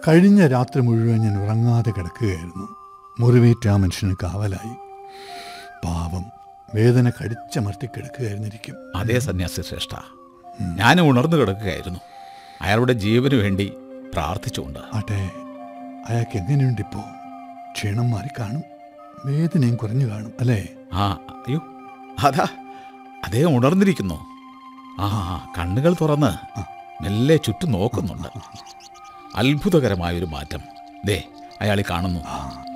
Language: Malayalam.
കഴിഞ്ഞ രാത്രി മുഴുവൻ ഞാൻ ഉറങ്ങാതെ കിടക്കുകയായിരുന്നു മുറിവേറ്റ ആ മനുഷ്യന് കാവലായി പാവം വേദന കടിച്ചമർത്തി കിടക്കുകയായിരുന്നിരിക്കും അതേ സന്യാസി ശ്രേഷ്ഠ ഞാനും ഉണർന്നു കിടക്കുകയായിരുന്നു അയാളുടെ ജീവന് വേണ്ടി പ്രാർത്ഥിച്ചുകൊണ്ട് ആട്ടെ അയാൾക്ക് എങ്ങനെയുണ്ടിപ്പോ ക്ഷീണം മാറി കാണും വേദനയും കുറഞ്ഞു കാണും അല്ലേ ആ അയ്യോ അതാ അദ്ദേഹം ഉണർന്നിരിക്കുന്നു ആ കണ്ണുകൾ തുറന്ന് മെല്ലെ ചുറ്റും നോക്കുന്നുണ്ട് അത്ഭുതകരമായൊരു മാറ്റം ദേ അയാൾ കാണുന്നു